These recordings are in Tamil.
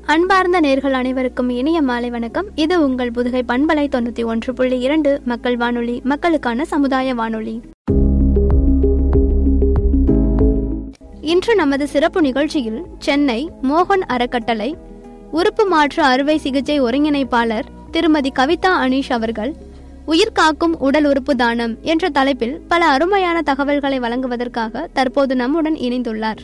அன்பார்ந்த நேர்கள் அனைவருக்கும் இனிய மாலை வணக்கம் இது உங்கள் புதுகை பண்பலை தொண்ணூற்றி ஒன்று புள்ளி இரண்டு மக்கள் வானொலி மக்களுக்கான சமுதாய வானொலி இன்று நமது சிறப்பு நிகழ்ச்சியில் சென்னை மோகன் அறக்கட்டளை உறுப்பு மாற்று அறுவை சிகிச்சை ஒருங்கிணைப்பாளர் திருமதி கவிதா அனீஷ் அவர்கள் உயிர் காக்கும் உடல் உறுப்பு தானம் என்ற தலைப்பில் பல அருமையான தகவல்களை வழங்குவதற்காக தற்போது நம்முடன் இணைந்துள்ளார்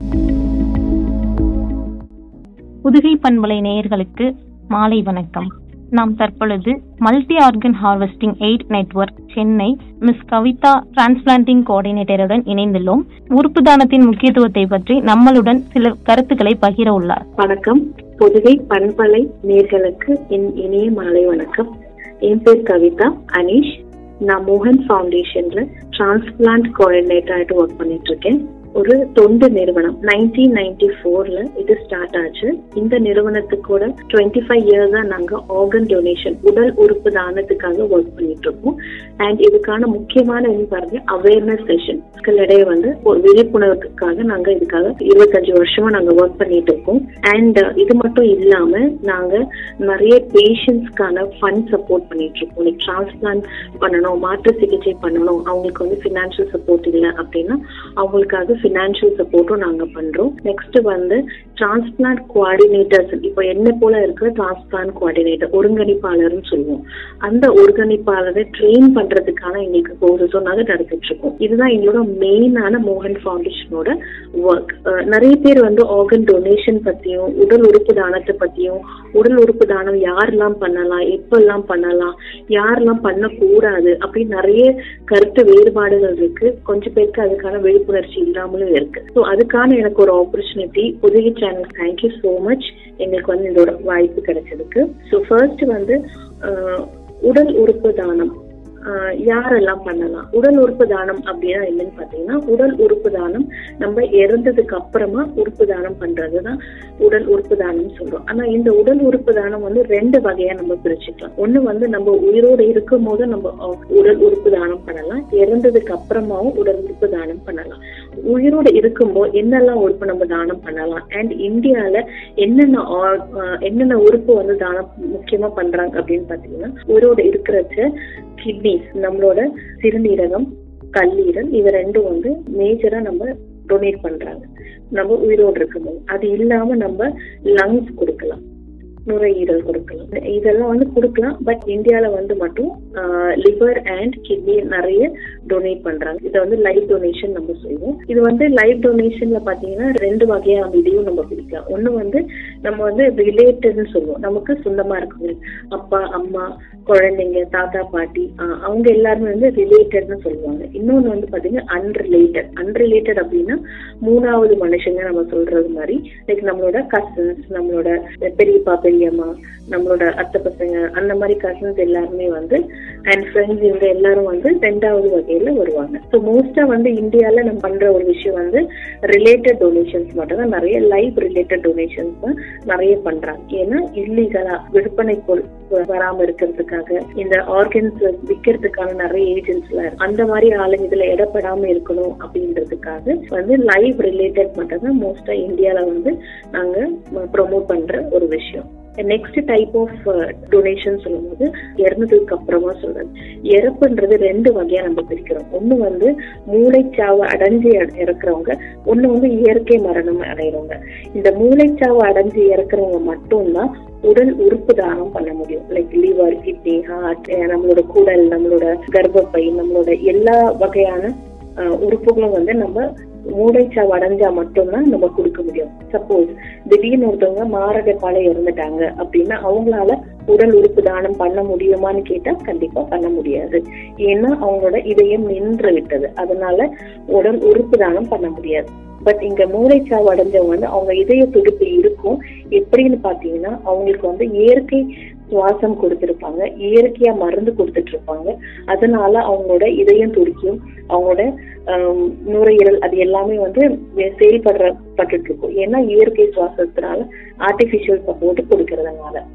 புதுகை பண்பலை நேயர்களுக்கு மாலை வணக்கம் நாம் தற்பொழுது multi organ harvesting aid network Chennai miss Kavitha transplanting கோஆர்டினேட்டருடன் இணைந்துள்ளோம் உறுப்பு தானத்தின் முக்கியத்துவத்தை பற்றி நம்மளுடன் சில கருத்துக்களை பகிர உள்ளார் வணக்கம் புதுகை பண்பலை நேர்களுக்கு என் இனிய மாலை வணக்கம் என் பேர் கவிதா அனீஷ் நான் மோகன் ஃபவுண்டேஷன்ல டிரான்ஸ்பிளான்ட் கோஆர்டினேட்டராയിട്ട് ஒர்க் பண்ணிட்டு இருக்கேன் ஒரு தொண்டு நிறுவனம் நைன்டீன் நைன்டி ஃபோர்ல இது ஸ்டார்ட் ஆச்சு இந்த நிறுவனத்துக்கு கூட டுவெண்ட்டி ஃபைவ் இயர்ஸா நாங்க ஆர்கன் டொனேஷன் உடல் உறுப்பு தானத்துக்காக ஒர்க் பண்ணிட்டு இருக்கோம் அண்ட் இதுக்கான முக்கியமான என்ன பாருங்க அவேர்னஸ் செஷன் மக்களிடையே வந்து ஒரு விழிப்புணர்வுக்காக நாங்க இதுக்காக இருபத்தஞ்சு வருஷமா நாங்க ஒர்க் பண்ணிட்டு இருக்கோம் அண்ட் இது மட்டும் இல்லாம நாங்க நிறைய பேஷண்ட்ஸ்க்கான ஃபண்ட் சப்போர்ட் பண்ணிட்டு இருக்கோம் லைக் டிரான்ஸ்பிளான்ட் பண்ணணும் மாற்று சிகிச்சை பண்ணணும் அவங்களுக்கு வந்து ஃபினான்ஷியல் சப்போர்ட் இல்லை அப்படின்னா அவங்களுக்காக ஃபினான்ஷியல் சப்போர்ட்டும் நாங்க பண்றோம் நெக்ஸ்ட் வந்து டிரான்ஸ்பிளான்ட் கோஆர்டினேட்டர்ஸ் இப்போ என்ன போல இருக்கிற டிரான்ஸ்பிளான்ட் கோஆர்டினேட்டர் ஒருங்கிணைப்பாளர்னு சொல்லுவோம் அந்த ஒருங்கிணைப்பாளரை ட்ரெயின் பண்றதுக்கான எங்களுக்கு கோர்சஸும் நாங்க நடத்திட்டு இருக்கோம் இதுதான் எங்களோட மெயினான மோகன் ஃபவுண்டேஷனோட ஒர்க் நிறைய பேர் வந்து ஆர்கன் டொனேஷன் பத்தியும் உடல் உறுப்பு தானத்தை பத்தியும் உடல் உறுப்பு தானம் யாரெல்லாம் பண்ணலாம் எப்பெல்லாம் பண்ணலாம் யாரெல்லாம் பண்ணக்கூடாது அப்படின்னு நிறைய கருத்து வேறுபாடுகள் இருக்கு கொஞ்சம் பேருக்கு அதுக்கான விழிப்புணர்ச்சி இல்லாமலும் இருக்கு ஸோ அதுக்கான எனக்கு ஒரு ஆப்பர்ச்சுனிட்டி புதிய சேனல் தேங்க்யூ ஸோ மச் எங்களுக்கு வந்து இதோட வாய்ப்பு கிடைச்சதுக்கு ஸோ ஃபர்ஸ்ட் வந்து அஹ், உடல் உறுப்பு தானம் ஆஹ் யாரெல்லாம் பண்ணலாம் உடல் உறுப்பு தானம் அப்படின்னா என்னன்னு பாத்தீங்கன்னா உடல் உறுப்பு தானம் நம்ம இறந்ததுக்கு அப்புறமா உறுப்பு தானம் பண்றதுதான் உடல் உறுப்பு தானம் சொல்றோம் ஆனா இந்த உடல் உறுப்பு தானம் வந்து ரெண்டு வகையா நம்ம பிரிச்சுக்கலாம் ஒண்ணு வந்து நம்ம உயிரோடு இருக்கும் போது நம்ம அஹ், உடல் உறுப்பு தானம் பண்ணலாம் இறந்ததுக்கு அப்புறமாவும் உடல் உறுப்பு தானம் பண்ணலாம் உயிரோடு இருக்கும்போது என்னெல்லாம் உறுப்பு நம்ம தானம் பண்ணலாம் அண்ட் இந்தியால என்னென்ன ஆர்- ஆஹ் என்னென்ன உறுப்பு வந்து தானம் முக்கியமா பண்றாங்க அப்படின்னு பாத்தீங்கன்னா உயிரோடு இருக்கிறச்ச கிட்னிஸ் நம்மளோட சிறுநீரகம் கல்லீரல் இது ரெண்டும் வந்து மேஜரா நம்ம டொனேட் பண்றாங்க நம்ம உயிரோடு இருக்கும்போது அது இல்லாம நம்ம லங்ஸ் கொடுக்கலாம் நுரையீரல் கொடுக்கலாம் இதெல்லாம் வந்து கொடுக்கலாம் பட் இந்தியால வந்து மட்டும் லிவர் அண்ட் கிட்னி நிறைய டொனேட் பண்றாங்க இதை வந்து லைவ் டொனேஷன் நம்ம சொல்லுவோம் இது வந்து லைவ் டொனேஷன்ல பாத்தீங்கன்னா ரெண்டு வகையா நம்ம இதையும் நம்ம பிரிக்கலாம் ஒண்ணு வந்து நம்ம வந்து ரிலேட்டட்னு சொல்லுவோம் நமக்கு சொந்தமா இருக்குங்க அப்பா அம்மா குழந்தைங்க தாத்தா பாட்டி ஆஹ் அவங்க எல்லாருமே வந்து ரிலேட்டட்னு சொல்லுவாங்க இன்னொன்னு வந்து பாத்தீங்கன்னா அன்ரிலேட்டட் அன்ரிலேட்டட் அப்படின்னா மூணாவது மனுஷங்க நம்ம சொல்றது மாதிரி லைக் நம்மளோட கசின்ஸ் நம்மளோட பெரியப்பா பெரியம்மா நம்மளோட அத்தை பசங்க அந்த மாதிரி கசின்ஸ் எல்லாருமே வந்து அண்ட் ஃப்ரெண்ட்ஸ் இவங்க எல்லாரும் வந்து ரெண்டாவது வகையில வருவாங்க ஸோ மோஸ்டா வந்து இந்தியால நம்ம பண்ற ஒரு விஷயம் வந்து ரிலேட்டட் டொனேஷன்ஸ் மட்டும் தான் நிறைய லைவ் ரிலேட்டட் டொனேஷன்ஸ் தான் நிறைய பண்றாங்க ஏன்னா இல்லீகலா விற்பனை பொருள் வராம இருக்கிறதுக்காக இந்த ஆர்கன்ஸ் விற்கிறதுக்கான நிறைய ஏஜென்ட்ஸ் எல்லாம் இருக்கு. அந்த மாதிரி ஆளுங்க இதுல இடப்படாம இருக்கணும் அப்படின்றதுக்காக வந்து லைவ் ரிலேட்டட் மட்டும் தான் மோஸ்டா இந்தியால வந்து நாங்க ப்ரொமோட் பண்ற ஒரு விஷயம் நெக்ஸ்ட் டைப் ஆஃப் டொனேஷன் சொல்லும்போது இறந்ததுக்கு அப்புறமா சொல்றது இறப்புன்றது ரெண்டு வகையா நம்ம பிரிக்கிறோம் ஒண்ணு வந்து மூளைச்சாவு அடைஞ்சு இற- இறக்குறவங்க ஒண்ணு வந்து இயற்கை மரணம் அடைகிறவங்க இந்த மூளைச்சாவு அடைஞ்சு இறக்குறவங்க மட்டும்தான் உடல் உறுப்பு தானம் பண்ண முடியும் லைக் லிவர் கிட்னி ஹார்ட் நம்மளோட குடல் நம்மளோட கர்ப்பப்பை நம்மளோட எல்லா வகையான அஹ், உறுப்புகளும் வந்து நம்ம மூளைச்சாவு அடைஞ்சா மட்டும்தான் நம்ம கொடுக்க முடியும் சப்போஸ் திடீர்னு ஒருத்தவங்க மாரடைப்பால இறந்துட்டாங்க அப்படின்னா அவங்களால உடல் உறுப்பு தானம் பண்ண முடியுமான்னு கேட்டா கண்டிப்பா பண்ண முடியாது ஏன்னா அவங்களோட இதயம் நின்று விட்டது அதனால உடல் உறுப்பு தானம் பண்ண முடியாது பட் இங்க மூளைச்சாவு அடைஞ்சவங்க வந்து அவங்க இதய துடிப்பு இருக்கும் எப்படின்னு பாத்தீங்கன்னா அவங்களுக்கு வந்து இயற்கை சுவாசம் கொடுத்திருப்பாங்க இயற்கையா மருந்து கொடுத்துட்டு இருப்பாங்க அதனால அவங்களோட இதயம் துடிக்கும் அவங்களோட ஆம், நுரையீரல் அது எல்லாமே வந்து வே- செயல்படுற பட்டுட்டு இருக்கும் ஏன்னா இயற்கை சுவாசத்தினால ஆர்டிபிஷியல் சப்போர்ட் கொடுக்கறதுனால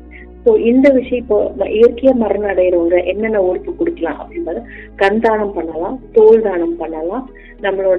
ஸோ இந்த விஷயம் இப்போ ம- இயற்கையா மரணம் அடைகிறவங்க என்னென்ன உறுப்பு கொடுக்கலாம் அப்படின்றது கண் தானம் பண்ணலாம் தோல் தானம் பண்ணலாம் நம்மளோட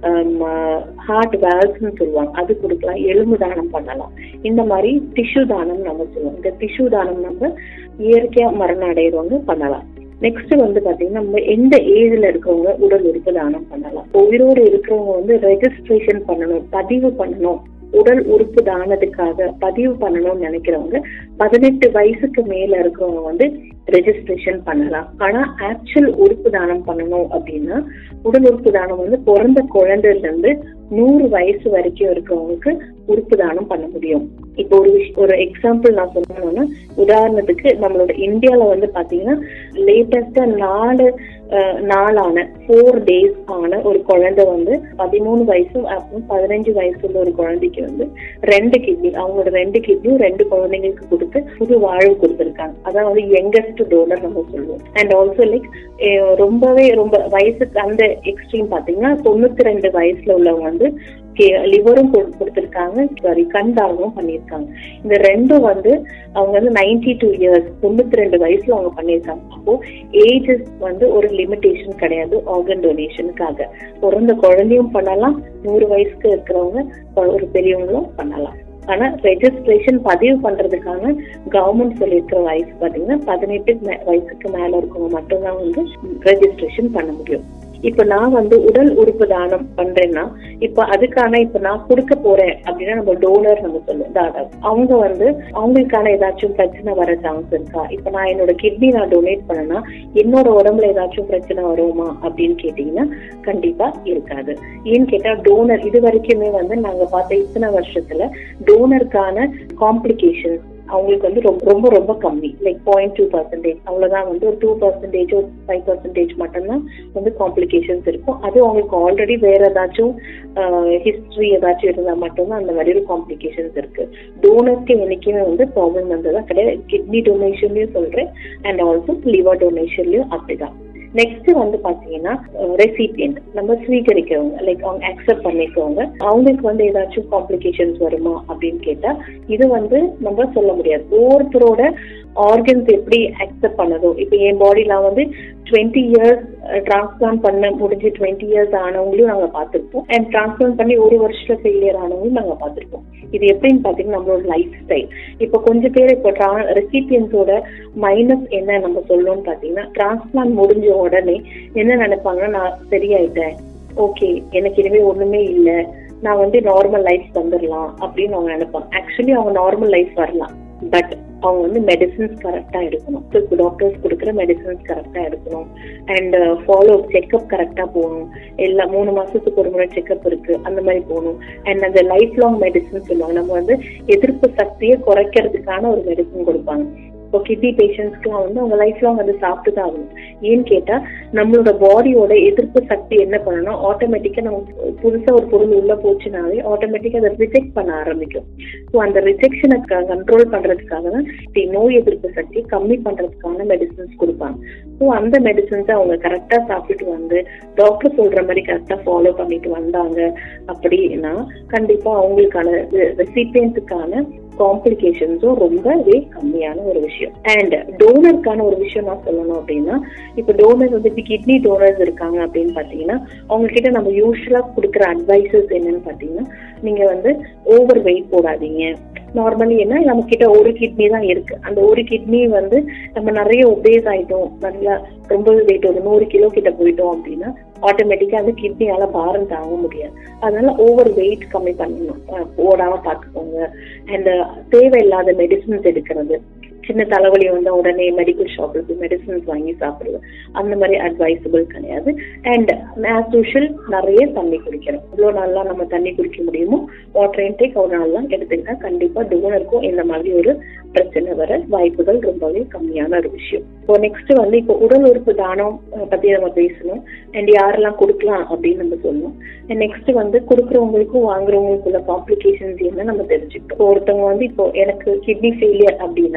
ஹார்ட் வேல்ஸ்னு சொல்லுவாங்க அது கொடுக்கலாம் எலும்பு தானம் பண்ணலாம் இந்த மாதிரி டிஷ்யூ தானம் நம்ம சொல்லுவோம் இந்த டிஷ்யூ தானம் நம்ம இயற்கையா மரணம் அடைகிறவங்க பண்ணலாம் நெக்ஸ்ட் வந்து பாத்தீங்கன்னா நம்ம எந்த ஏஜ்ல இருக்கவங்க உடல் உறுப்பு தானம் பண்ணலாம் உயிரோடு இருக்கிறவங்க வந்து ரெஜிஸ்ட்ரேஷன் பண்ணணும் பதிவு பண்ணணும் உடல் உறுப்பு தானத்துக்காக பதிவு பண்ணணும்னு நினைக்கிறவங்க பதினெட்டு வயசுக்கு மேல இருக்கிறவங்க வந்து ரெஜிஸ்ட்ரேஷன் பண்ணலாம் ஆனா ஆக்சுவல் உறுப்பு தானம் பண்ணணும் அப்படின்னா உடல் உறுப்பு தானம் வந்து பிறந்த குழந்தைல இருந்து நூறு வயசு வரைக்கும் இருக்கிறவங்களுக்கு உறுப்பு தானம் பண்ண முடியும் இப்போ ஒரு விஷ்- ஒரு எக்ஸாம்பிள் நான் சொல்லணும்னா உதாரணத்துக்கு நம்மளோட இந்தியால வந்து பாத்தீங்கன்னா லேட்டஸ்டா நாலு அஹ், நாளான ஃபோர் டேஸ் ஆன ஒரு குழந்தை வந்து பதிமூணு வயசு அப்புறம் பதினஞ்சு வயசு உள்ள ஒரு குழந்தைக்கு வந்து ரெண்டு கிட்னி அவங்களோட ரெண்டு கிட்னியும் ரெண்டு குழந்தைங்களுக்கு கொடுத்து புது வாழ்வு கொடுத்துருக்காங்க அதான் வந்து யங்கஸ்ட் டோனர் நம்ம சொல்லுவோம் அண்ட் ஆல்சோ லைக் ரொம்பவே ரொம்ப வயசுக்கு அந்த எக்ஸ்ட்ரீம் பாத்தீங்கன்னா தொண்ணூத்தி ரெண்டு வயசுல உள்ளவங்க வந்து லிவரும் கொடுத்துருக்காங்க சாரி கண் தானமும் பண்ணியிருக்காங்க இந்த ரெண்டும் வந்து அவங்க வந்து நைன்டி டூ இயர்ஸ் தொண்ணூத்தி ரெண்டு வயசுல அவங்க பண்ணியிருக்காங்க அப்போ ஏஜஸ் வந்து ஒரு லிமிடேஷன் கிடையாது ஆர்கன் டொனேஷனுக்காக பிறந்த குழந்தையும் பண்ணலாம் நூறு வயசுக்கு இருக்கிறவங்க ஒரு பெரியவங்களும் பண்ணலாம் ஆனா ரெஜிஸ்ட்ரேஷன் பதிவு பண்றதுக்கான கவர்மெண்ட் சொல்லியிருக்கிற வயசு பாத்தீங்கன்னா பதினெட்டு மே- வயசுக்கு மேல இருக்கவங்க மட்டும்தான் வந்து ரெஜிஸ்ட்ரேஷன் பண்ண முடியும் இப்ப நான் வந்து உடல் உறுப்பு தானம் பண்றேன்னா இப்ப அதுக்கான இப்ப நான் கொடுக்க போறேன் அப்படின்னா நம்ம டோனர் நம்ம சொல்லுவோம் தாதா அவங்க வந்து அவங்களுக்கான ஏதாச்சும் பிரச்சனை வர சான்ஸ் இருக்கா இப்ப நான் என்னோட கிட்னி நான் டொனேட் பண்ணனா என்னோட உடம்புல ஏதாச்சும் பிரச்சனை வருமா அப்படின்னு கேட்டீங்கன்னா கண்டிப்பா இருக்காது ஏன்னு கேட்டா டோனர் இது வரைக்குமே வந்து நாங்க பார்த்த இத்தனை வருஷத்துல டோனருக்கான காம்ப்ளிகேஷன்ஸ் அவங்களுக்கு வந்து ரொம்ப ரொம்ப ரொம்ப கம்மி லைக் பாயிண்ட் டூ பர்சன்டேஜ் அவ்வளவுதான் வந்து ஒரு டூ பர்சன்டேஜ் ஒரு ஃபைவ் பர்சன்டேஜ் மட்டும்தான் வந்து காம்ப்ளிகேஷன்ஸ் இருக்கும் அது அவங்களுக்கு ஆல்ரெடி வேற ஏதாச்சும் ஹிஸ்டரி ஏதாச்சும் இருந்தா மட்டும்தான் அந்த மாதிரி ஒரு காம்ப்ளிகேஷன்ஸ் இருக்கு டோனர்ஸ்க்கு என்னைக்குமே வந்து ப்ராப்ளம் வந்ததா கிடையாது கிட்னி டொனேஷன்லயும் சொல்றேன் அண்ட் ஆல்சோ லிவர் டொனேஷன்லயும் அப்படிதான் நெக்ஸ்ட் வந்து பாத்தீங்கன்னா ரெசிபியன்ட் நம்ம ஸ்வீகரிக்கிறவங்க லைக் அவங்க அக்செப்ட் பண்ணிக்கிறவங்க அவங்களுக்கு வந்து ஏதாச்சும் காம்ப்ளிகேஷன்ஸ் வருமா அப்படின்னு கேட்டா இது வந்து நம்ம சொல்ல முடியாது ஒவ்வொருத்தரோட ஆர்கன்ஸ் எப்படி அக்செப்ட் பண்ணதோ இப்போ என் பாடிலாம் வந்து டுவெண்ட்டி இயர்ஸ் டிரான்ஸ்பிளான்ட் பண்ண முடிஞ்சு டுவெண்ட்டி இயர்ஸ் ஆனவங்களையும் நாங்க பார்த்திருப்போம் அண்ட் டிரான்ஸ்பிளான்ட் பண்ணி ஒரு வருஷத்துல ஃபெயிலியர் ஆனவங்களும் நாங்க பார்த்திருப்போம் இது எப்படின்னு பாத்தீங்கன்னா நம்மளோட லைஃப் ஸ்டைல் இப்போ கொஞ்சம் பேர் இப்போ ரெசிபியன்ஸோட மைனஸ் என்ன நம்ம சொல்லணும்னு பாத்தீங்கன்னா டிரான்ஸ்பிளான்ட் முடிஞ்ச உடனே என்ன நினைப்பாங்கன்னா நான் சரியாயிட்டேன் ஓகே எனக்கு இனிமே ஒண்ணுமே இல்ல நான் வந்து நார்மல் லைஃப் வந்துடலாம் அப்படின்னு அவங்க நினைப்பாங்க ஆக்சுவலி அவங்க நார்மல் லைஃப் வரலாம் பட் அவங்க வந்து மெடிசின்ஸ் கரெக்டா எடுக்கணும் டாக்டர்ஸ் கொடுக்குற மெடிசின்ஸ் கரெக்டா எடுக்கணும் அண்ட் ஃபாலோ செக்அப் கரெக்டா போகணும் எல்லா மூணு மாசத்துக்கு ஒரு முறை செக்அப் இருக்கு அந்த மாதிரி போகணும் அண்ட் அந்த லைஃப் லாங் மெடிசன் சொல்லுவாங்க நம்ம வந்து எதிர்ப்பு சக்தியை குறைக்கிறதுக்கான ஒரு மெடிசன் கொடுப்பாங்க இப்போ கிட்னி பேஷண்ட்ஸ்க்குலாம் வந்து அவங்க லைஃப் லாங் வந்து சாப்பிட்டு தான் ஆகணும் ஏன்னு கேட்டா நம்மளோட பாடியோட எதிர்ப்பு சக்தி என்ன பண்ணணும் ஆட்டோமேட்டிக்கா நம்ம புதுசா ஒரு பொருள் உள்ள போச்சுனாலே ஆட்டோமேட்டிக்கா அதை ரிஜெக்ட் பண்ண ஆரம்பிக்கும் ஸோ அந்த ரிஜெக்ஷனை கண்ட்ரோல் பண்றதுக்காக தான் இப்படி நோய் எதிர்ப்பு சக்தியை கம்மி பண்றதுக்கான மெடிசன்ஸ் கொடுப்பாங்க ஸோ அந்த மெடிசன்ஸை அவங்க கரெக்டா சாப்பிட்டுட்டு வந்து டாக்டர் சொல்ற மாதிரி கரெக்டா ஃபாலோ பண்ணிட்டு வந்தாங்க அப்படின்னா கண்டிப்பா அவங்களுக்கான ரெசிபியன்ஸுக்கான காம்ப்ளிகேஷன்ஸும் ரொம்பவே கம்மியான ஒரு விஷயம் அண்ட் டோனருக்கான ஒரு விஷயம் நான் சொல்லணும் அப்படின்னா இப்போ டோனர் வந்து இப்போ கிட்னி டோனர்ஸ் இருக்காங்க அப்படின்னு பார்த்தீங்கன்னா அவங்க கிட்ட நம்ம யூஸ்வலா கொடுக்குற அட்வைசஸ் என்னன்னு பார்த்தீங்கன்னா நீங்க வந்து ஓவர் வெயிட் போடாதீங்க நார்மலி என்ன நம்ம கிட்ட ஒரு கிட்னி தான் இருக்கு அந்த ஒரு கிட்னி வந்து நம்ம நிறைய ஒபேஸ் ஆயிட்டோம் நல்லா ரொம்ப வெயிட் ஒரு நூறு கிலோ கிட்ட போயிட்டோம் அப்படின்னா ஆட்டோமேட்டிக்கா அந்த கிட்னியால பாரம் தாங்க முடியாது அதனால ஓவர் வெயிட் கம்மி பண்ணணும் அஹ் போடாம பாத்துக்கோங்க அண்ட் தேவையில்லாத மெடிசின்ஸ் எடுக்கிறது சின்ன தலைவலி வந்தா உடனே மெடிக்கல் ஷாப்ல போய் மெடிசின்ஸ் வாங்கி சாப்பிடுறது அந்த மாதிரி அட்வைசபிள் கிடையாது அண்ட் ஆஸ் யூஷுவல் நிறைய தண்ணி குடிக்கணும் இவ்வளவு நல்லா நம்ம தண்ணி குடிக்க முடியுமோ வாட்டர் இன்டேக் ஒரு நாள்லாம் எடுத்துக்கிட்டா கண்டிப்பா டோனருக்கும் இந்த மாதிரி ஒரு பிரச்சனை வர வாய்ப்புகள் ரொம்பவே கம்மியான ஒரு விஷயம் இப்போ நெக்ஸ்ட் வந்து இப்போ உடல் உறுப்பு தானம் அஹ், பத்தி நம்ம பேசணும் அண்ட் யாரெல்லாம் கொடுக்கலாம் அப்படின்னு நம்ம சொல்லணும் நெக்ஸ்ட் வந்து கொடுக்குறவங்களுக்கும் வாங்குறவங்களுக்குள்ள காம்ப்ளிகேஷன்ஸ் என்ன நம்ம தெரிஞ்சுக்கிட்டோம் இப்போ ஒருத்தவங்க வந்து இப்போ எனக்கு கிட்னி ஃபெயிலியர் அப்படின்னா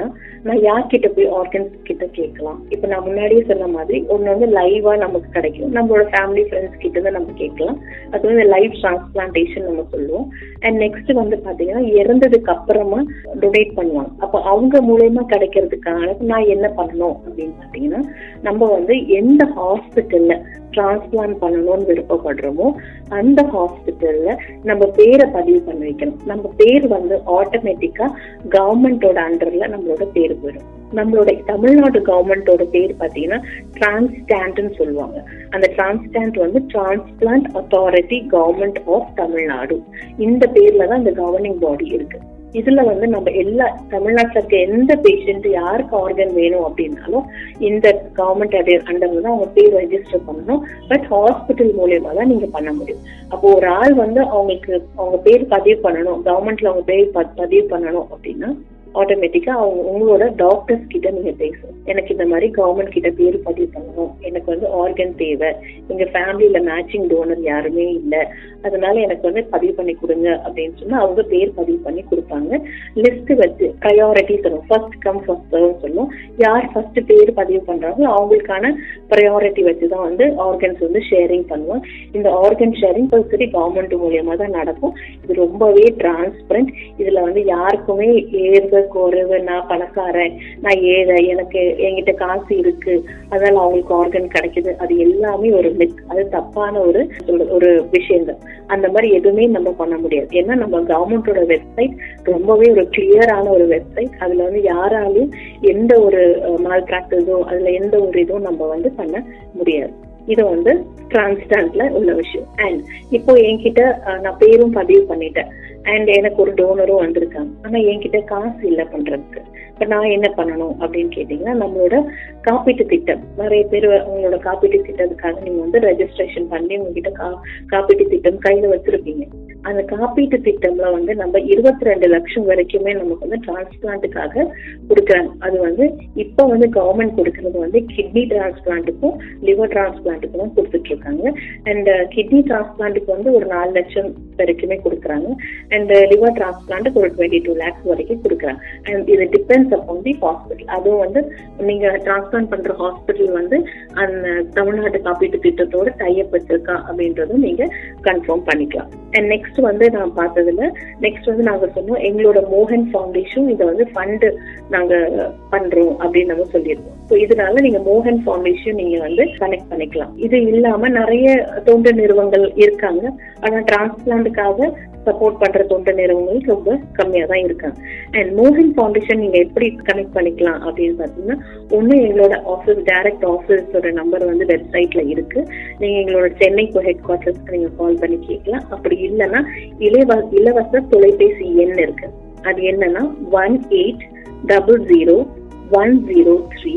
நான் யார்கிட்ட போய் ஆர்கன்ஸ் கிட்ட கேட்கலாம் இப்ப நான் முன்னாடியே சொன்ன மாதிரி ஒண்ணு வந்து லைவா நமக்கு கிடைக்கும் நம்மளோட ஃபேமிலி ஃப்ரெண்ட்ஸ் கிட்ட இருந்து நம்ம கேட்கலாம் அது வந்து லைவ் டிரான்ஸ்பிளான்டேஷன் நம்ம சொல்லுவோம் அண்ட் நெக்ஸ்ட் வந்து பாத்தீங்கன்னா இறந்ததுக்கு அப்புறமா டொனேட் பண்ணுவாங்க அப்ப அவங்க மூலயமா கிடைக்கிறதுக்கான நான் என்ன பண்ணணும் அப்படின்னு பாத்தீங்கன்னா நம்ம வந்து எந்த ஹாஸ்பிட்டல்ல டிரான்ஸ்பிளான்ட் பண்ணணும்னு விருப்பப்படுறோமோ அந்த ஹாஸ்பிட்டல்ல நம்ம பேரை பதிவு பண்ணி வைக்கணும் நம்ம பேர் வந்து ஆட்டோமேட்டிக்கா கவர்மெண்டோட அண்டர்ல நம்மளோட பேர் போயிடும் நம்மளோட தமிழ்நாடு கவர்மெண்டோட பேர் பாத்தீங்கன்னா டிரான்ஸ்டாண்ட்னு சொல்லுவாங்க அந்த டிரான்ஸ்டாண்ட் வந்து transplant authority government of Tamil Nadu இந்த பேர்ல தான் இந்த கவர்னிங் பாடி இருக்கு இதுல வந்து நம்ம எல்லா தமிழ்நாட்டுல இருக்க எந்த பேஷண்ட் யாருக்கு ஆர்கன் வேணும் அப்படின்னாலும் இந்த கவர்மெண்ட் அண்டர்ல தான் அவங்க பேர் ரெஜிஸ்டர் பண்ணணும் பட் ஹாஸ்பிட்டல் மூலியமா தான் நீங்க பண்ண முடியும் அப்போ ஒரு ஆள் வந்து அவங்களுக்கு அவங்க பேர் பதிவு பண்ணணும் கவர்மெண்ட்ல அவங்க பேர் ப- பதிவு பண்ணணும் அப்படின்னா ஆட்டோமேட்டிக்கா அவங்க உங்களோட டாக்டர்ஸ் கிட்ட நீங்க பேசணும் எனக்கு இந்த மாதிரி கவர்மெண்ட் கிட்ட பேர் பதிவு பண்ணணும் எனக்கு வந்து ஆர்கன் தேவை எங்க ஃபேமிலியில மேட்சிங் டோனர் யாருமே இல்ல அதனால எனக்கு வந்து பதிவு பண்ணி கொடுங்க அப்படின்னு சொன்னா அவங்க பேர் பதிவு பண்ணி கொடுப்பாங்க லிஸ்ட் வச்சு ப்ரையாரிட்டி தரும் ஃபர்ஸ்ட் கம் ஃபர்ஸ்ட் சர்வ் சொல்லுவோம் யார் ஃபர்ஸ்ட் பேர் பதிவு பண்றாங்களோ அவங்களுக்கான ப்ரையாரிட்டி வச்சு தான் வந்து ஆர்கன்ஸ் வந்து ஷேரிங் பண்ணுவோம் இந்த ஆர்கன் ஷேரிங் சரி கவர்மெண்ட் மூலியமா தான் நடக்கும் இது ரொம்பவே டிரான்ஸ்பரண்ட் இதுல வந்து யாருக்குமே ஏழ்வு குறைவு நான் பணக்காரன் நான் ஏழை எனக்கு என்கிட்ட காசு இருக்கு அதனால அவங்களுக்கு ஆர்கன் கிடைக்குது அது எல்லாமே ஒரு மித் அது தப்பான ஒரு சொல்ற- ஒரு விஷயங்கள் அந்த மாதிரி எதுவுமே நம்ம பண்ண முடியாது ஏன்னா நம்ம கவர்மெண்டோட வெப்சைட் ரொம்பவே ஒரு கிளியரான ஒரு வெப்சைட் அதுல வந்து யாராலையும் எந்த ஒரு மால் பிராக்டிஸோ அதுல எந்த ஒரு இதுவும் நம்ம வந்து பண்ண முடியாது இது வந்து டிரான்ஸ்டாண்ட்ல உள்ள விஷயம் அண்ட் இப்போ என்கிட்ட அஹ், நான் பேரும் பதிவு பண்ணிட்டேன் அண்ட் எனக்கு ஒரு டோனரும் வந்திருக்காங்க ஆனா என்கிட்ட காசு இல்லை பண்றதுக்கு இப்ப நான் என்ன பண்ணணும் அப்படின்னு கேட்டீங்கன்னா நம்மளோட காப்பீட்டு திட்டம் நிறைய பேர் உங்களோட காப்பீட்டு திட்டத்துக்காக நீங்க வந்து ரெஜிஸ்ட்ரேஷன் பண்ணி உங்ககிட்ட கா- காப்பீட்டு திட்டம் கையில வச்சிருப்பீங்க அந்த காப்பீட்டு திட்டம்ல வந்து நம்ம இருபத்தி ரெண்டு லட்சம் வரைக்குமே நமக்கு வந்து டிரான்ஸ்பிளான்ட்டுக்காக கொடுக்குறாங்க அது வந்து இப்ப வந்து கவர்மெண்ட் கொடுக்கறது வந்து கிட்னி டிரான்ஸ்பிளான்ட்டுக்கும் லிவர் டிரான்ஸ்பிளான்ட்டுக்கும் தான் கொடுத்துட்டு இருக்காங்க அண்ட் கிட்னி டிரான்ஸ்பிளான்ட்டுக்கு வந்து ஒரு நாலு லட்சம் வரைக்குமே கொடுக்குறாங்க அண்ட் லிவர் டிரான்ஸ்பிளான்ட்டுக்கு ஒரு டுவெண்ட்டி டூ லேக்ஸ் வரைக்கும் கொடுக்குறாங்க அண்ட் இது டிபெண்ட்ஸ் அப்பான் தி ஹாஸ்பிட்டல் அதுவும் வந்து நீங்க டிரான்ஸ்பிளான்ட் பண்ற ஹாஸ்பிட்டல் வந்து அந்த தமிழ்நாட்டு காப்பீட்டு திட்டத்தோட டைப் வச்சிருக்கா அப்படின்றதும் நீங்க கன்ஃபார்ம் பண்ணிக்கலாம் அண்ட் நெக்ஸ்ட் வந்து நான் பார்த்ததுல நெக்ஸ்ட் வந்து நாங்க சொன்னோம் எங்களோட மோகன் ஃபவுண்டேஷன் இதை வந்து ஃபண்டு நாங்க பண்றோம் அப்படின்னு நம்ம சொல்லியிருக்கோம் ஸோ இதனால நீங்க மோகன் ஃபவுண்டேஷன் நீங்க வந்து கனெக்ட் பண்ணிக்கலாம் இது இல்லாம நிறைய தொண்டு நிறுவனங்கள் இருக்காங்க ஆனா டிரான்ஸ்பிளான்ட்டுக்காக சப்போர்ட் பண்ற தொண்டு நிறுவனங்கள் ரொம்ப கம்மியா தான் இருக்காங்க அண்ட் மோகன் ஃபவுண்டேஷன் நீங்க எப்படி கனெக்ட் பண்ணிக்கலாம் அப்படின்னு பாத்தீங்கன்னா ஒண்ணு எங்களோட ஆஃபீஸ் டைரக்ட் ஆஃபீஸோட நம்பர் வந்து வெப்சைட்ல இருக்கு நீங்க எங்களோட சென்னை ஹெட் குவார்டர்ஸ்க்கு நீங்க கால் பண்ணி கேட்கலாம் அப்படி இல்லைன்னா இலவ இலவச தொலைபேசி எண் இருக்கு அது என்னன்னா one eight double zero one zero three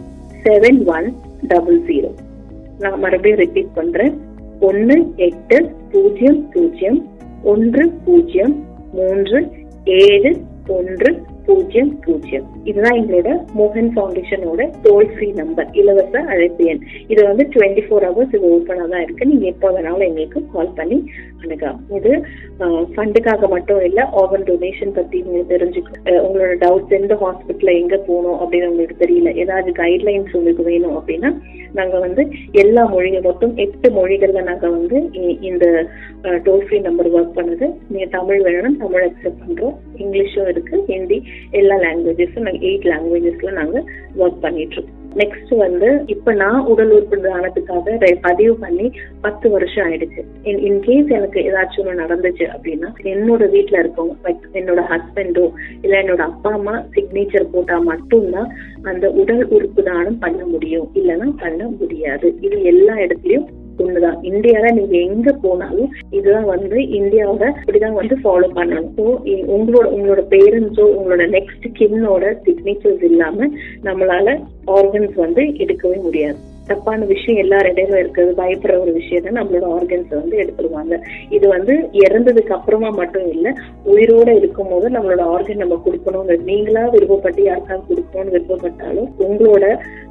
seven one double zero நான் மறுபடியும் ரிப்பீட் பண்றேன் ஒன்னு எட்டு பூஜ்ஜியம் பூஜ்ஜியம் ஒன்று பூஜ்ஜியம் மூன்று ஏழு ஒன்று பூஜ்ஜியம் பூஜ்ஜியம் இதுதான் எங்களோட மோகன் ஃபவுண்டேஷனோட டோல் ஃப்ரீ நம்பர் இலவச அழைப்பு எண் இது வந்து டுவெண்ட்டி ஃபோர் ஹவர்ஸ் இது ஓப்பனாக தான் இருக்கு நீங்க எப்போ வேணாலும் எங்களுக்கு கால் பண்ணி அணுகலாம் இது ஃபண்டுக்காக மட்டும் இல்ல ஆர்கன் டொனேஷன் பத்தி நீங்க தெரிஞ்சுக்கணும் அஹ் உங்களோட டவுட்ஸ் எந்த ஹாஸ்பிட்டல்ல எங்க போகணும் அப்படின்னு உங்களுக்கு தெரியல ஏதாவது கைட்லைன்ஸ் உங்களுக்கு வேணும் அப்படின்னா நாங்க வந்து எல்லா மொழிகள் மொத்தம் எட்டு மொழிகள்ல நாங்க வந்து இ- இந்த டோல் ஃப்ரீ நம்பர் ஒர்க் பண்ணுது நீங்க தமிழ் வேணும்னா தமிழ் அக்செப்ட் பண்றோம் இங்கிலீஷும் இருக்கு ஹிந்தி எல்லா லாங்குவேஜஸும் நாங்க எயிட் லாங்குவேஜஸ்ல நாங்க ஒர்க் பண்ணிட்டு இருக்கோம் நெக்ஸ்ட் வந்து இப்ப நான் உடல் உறுப்பு தானத்துக்காக ரெ- பதிவு பண்ணி பத்து வருஷம் ஆயிடுச்சு இன் கேஸ் எனக்கு ஏதாச்சும் ஒண்ணு நடந்துச்சு அப்படின்னா என்னோட வீட்ல இருக்கவங்க like என்னோட ஹஸ்பண்டோ இல்ல என்னோட அப்பா அம்மா சிக்னேச்சர் போட்டா மட்டும்தான் அந்த உடல் உறுப்பு தானம் பண்ண முடியும் இல்லைன்னா பண்ண முடியாது இது எல்லா இடத்துலயும் ஒண்ணுதான் இந்தியால நீங்க எங்க போனாலும் இதுதான் வந்து இந்தியாவோட இப்படிதான் வந்து ஃபாலோ பண்ணணும் ஸோ உங்களோட உங்களோட பேரண்ட்ஸோ உங்களோட நெக்ஸ்ட் கின்னோட சிக்னேச்சர்ஸ் இல்லாம நம்மளால ஆர்கன்ஸ் வந்து எடுக்கவே முடியாது தப்பான விஷயம் எல்லார் இடையில இருக்கிறது பயப்படுற ஒரு விஷயம் தான் நம்மளோட ஆர்கன்ஸ் வந்து எடுத்துருவாங்க இது வந்து இறந்ததுக்கு அப்புறமா மட்டும் இல்ல உயிரோட இருக்கும் போது நம்மளோட ஆர்கன் நம்ம கொடுக்கணும்னு நீங்களா விருப்பப்பட்டு யாருக்காவது கொடுக்கணும்னு விருப்பப்பட்டாலும் உங்களோட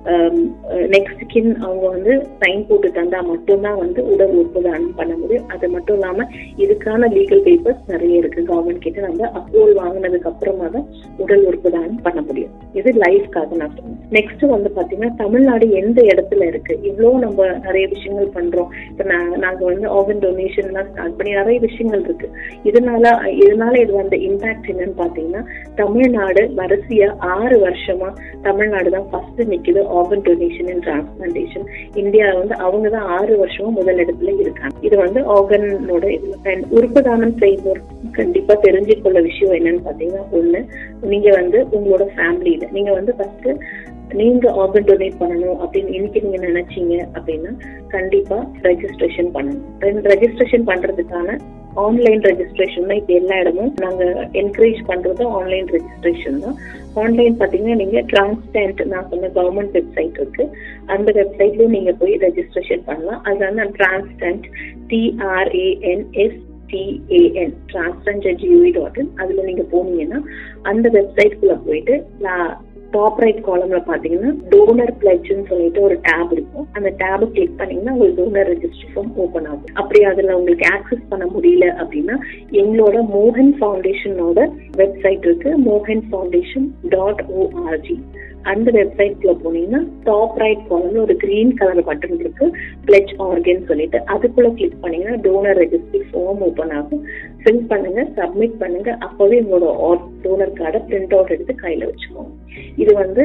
நெக்ஸ்ட் கின் அவங்க வந்து சைன் போட்டு தந்தா மட்டும்தான் வந்து உடல் உறுப்பு தானம் பண்ண முடியும் அது மட்டும் இல்லாம இதுக்கான லீகல் பேப்பர்ஸ் நிறைய இருக்கு கவர்மெண்ட் கிட்ட நம்ம அப்ரூவல் வாங்கினதுக்கு அப்புறமா தான் உடல் உறுப்பு தானம் பண்ண முடியும் இது லைஃப்காக நான் சொல்றேன் நெக்ஸ்ட் வந்து பாத்தீங்கன்னா தமிழ்நாடு எந்த இடத்துல இருக்கு இவ்வளவு நம்ம நிறைய விஷயங்கள் பண்றோம் இப்ப நான் நாங்க வந்து ஆர்கன் டொனேஷன் எல்லாம் ஸ்டார்ட் பண்ணி நிறைய விஷயங்கள் இருக்கு இதனால இதனால இது வந்த இம்பாக்ட் என்னன்னு பாத்தீங்கன்னா தமிழ்நாடு வரிசையா ஆறு வருஷமா தமிழ்நாடு தான் ஃபர்ஸ்ட் நிக்குது organ donation and transplantation India வந்து அவங்க தான் ஆறு வருஷமா முதல் இடத்துல இருக்காங்க இது வந்து ஆர்கனோட உறுப்பு தானம் செய்வோர் கண்டிப்பா தெரிஞ்சுக்கொள்ள விஷயம் என்னன்னு பாத்தீங்கன்னா ஒண்ணு நீங்க வந்து உங்களோட ஃபேமிலியில நீங்க வந்து ஃபர்ஸ்ட் நீங்க ஆர்கன் டொனேட் பண்ணணும் அப்படின்னு இன்னைக்கு நீங்க நினைச்சீங்க அப்படின்னா கண்டிப்பா ரெஜிஸ்ட்ரேஷன் பண்ணணும் ரெஜிஸ்ட்ரேஷன் பண்றதுக்கான ஆன்லைன் ரெஜிஸ்ட்ரேஷன் தான் இப்ப எல்லா இடமும் நாங்க என்கரேஜ் பண்றது ஆன்லைன் ரெஜிஸ்ட்ரேஷன் தான் ஆன்லைன் பாத்தீங்கன்னா நீங்க டிரான்ஸ்டன்ட் நான் சொன்ன கவர்மெண்ட் வெப்சைட் இருக்கு அந்த வெப்சைட்லயும் நீங்க போய் ரெஜிஸ்ட்ரேஷன் பண்ணலாம் அது வந்து டிரான்ஸ்டன்ட் டிஆர்ஏஎன்எஸ் டிஏஎன் டிரான்ஸ்டன்ட் டாட் இன் அதுல நீங்க போனீங்கன்னா அந்த வெப்சைட்குள்ள போயிட்டு டாப் ரைட் காலம்ல பாத்தீங்கன்னா டோனர் பிளட்ஜ்னு சொல்லிட்டு ஒரு டேப் இருக்கும் அந்த டேப் கிளிக் பண்ணீங்கன்னா உங்களுக்கு டோனர் ரெஜிஸ்டர் ஃபார்ம் ஓபன் ஆகும் அப்படி அதுல உங்களுக்கு ஆக்சஸ் பண்ண முடியல அப்படின்னா எங்களோட மோகன் ஃபவுண்டேஷனோட வெப்சைட் இருக்கு மோகன் ஃபவுண்டேஷன் டாட் ஓஆர்ஜி அந்த வெப்சைட்ல போனீங்கன்னா டாப் ரைட் காலம்ல ஒரு கிரீன் கலர் பட்டன் இருக்கு பிளட்ஜ் ஆர்கன் சொல்லிட்டு அதுக்குள்ள கிளிக் பண்ணீங்கன்னா டோனர் ரெஜிஸ்ட்ரி ஃபார்ம் ஓபன் ஆகும் ஃபில் பண்ணுங்க சப்மிட் பண்ணுங்க அப்பவே உங்களோட டோனர் கார்டை பிரிண்ட் அவுட் எடுத்து கையில வச்சுக்கோங்க இது வந்து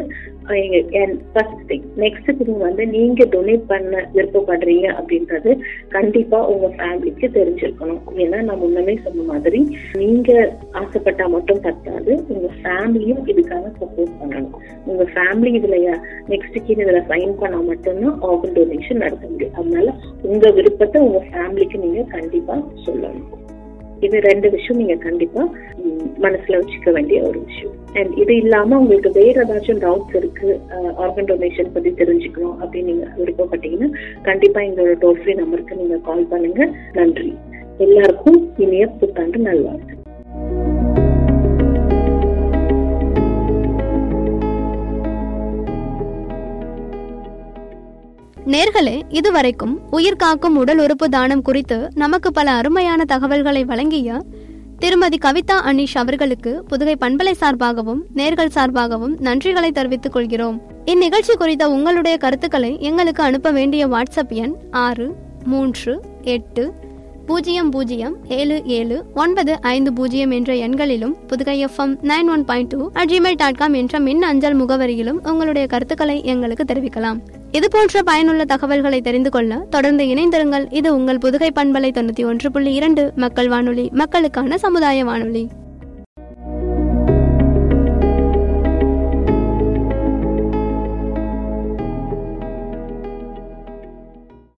ஃபர்ஸ்ட் திங் நெக்ஸ்ட் திங் வந்து நீங்க டொனேட் பண்ண விருப்பப்படுறீங்க அப்படின்றது கண்டிப்பா உங்க ஃபேமிலிக்கு தெரிஞ்சிருக்கணும் ஏன்னா நான் முன்னமே சொன்ன மாதிரி நீங்க ஆசைப்பட்டா மட்டும் பத்தாது உங்க ஃபேமிலியும் இதுக்காக சப்போர்ட் பண்ணணும் உங்க ஃபேமிலி இதுல நெக்ஸ்ட் கீழ் இதுல சைன் பண்ணா மட்டும்தான் ஆர்கன் டொனேஷன் நடத்த முடியும் அதனால உங்க விருப்பத்தை உங்க ஃபேமிலிக்கு நீங்க கண்டிப்பா சொல்லணும் இது ரெண்டு விஷயம் நீங்க கண்டிப்பா மனசுல வச்சுக்க வேண்டிய ஒரு விஷயம் அண்ட் இது இல்லாம உங்களுக்கு வேற ஏதாச்சும் டவுட்ஸ் இருக்கு ஆர்கன் டொனேஷன் பத்தி தெரிஞ்சுக்கணும் அப்படின்னு நீங்க விருப்பப்பட்டீங்கன்னா கண்டிப்பா எங்களோட டோல் ஃப்ரீ நம்பருக்கு நீங்க கால் பண்ணுங்க நன்றி எல்லாருக்கும் இனிய புத்தாண்டு நல்வாழ்த்து நேர்களே இதுவரைக்கும் உயிர் காக்கும் உடல் உறுப்பு தானம் குறித்து நமக்கு பல அருமையான தகவல்களை வழங்கிய திருமதி கவிதா அனீஷ் அவர்களுக்கு புதுகை பண்பலை சார்பாகவும் நேர்கள் சார்பாகவும் நன்றிகளை தெரிவித்துக் கொள்கிறோம் இந்நிகழ்ச்சி குறித்த உங்களுடைய கருத்துக்களை எங்களுக்கு அனுப்ப வேண்டிய வாட்ஸ்அப் எண் ஆறு மூன்று எட்டு பூஜ்ஜியம் பூஜ்ஜியம் ஏழு ஏழு ஒன்பது ஐந்து பூஜ்ஜியம் என்ற எண்களிலும் Pudugai FM nine one point two at Gmail dot com என்ற மின் அஞ்சல் முகவரியிலும் உங்களுடைய கருத்துக்களை எங்களுக்கு தெரிவிக்கலாம் இது போன்ற பயனுள்ள தகவல்களை தெரிந்து கொள்ள தொடர்ந்து இணைந்திருங்கள் இது உங்கள் புதுகை பண்பலை தொண்ணூத்தி ஒன்று புள்ளி இரண்டு மக்கள் வானொலி மக்களுக்கான சமுதாய வானொலி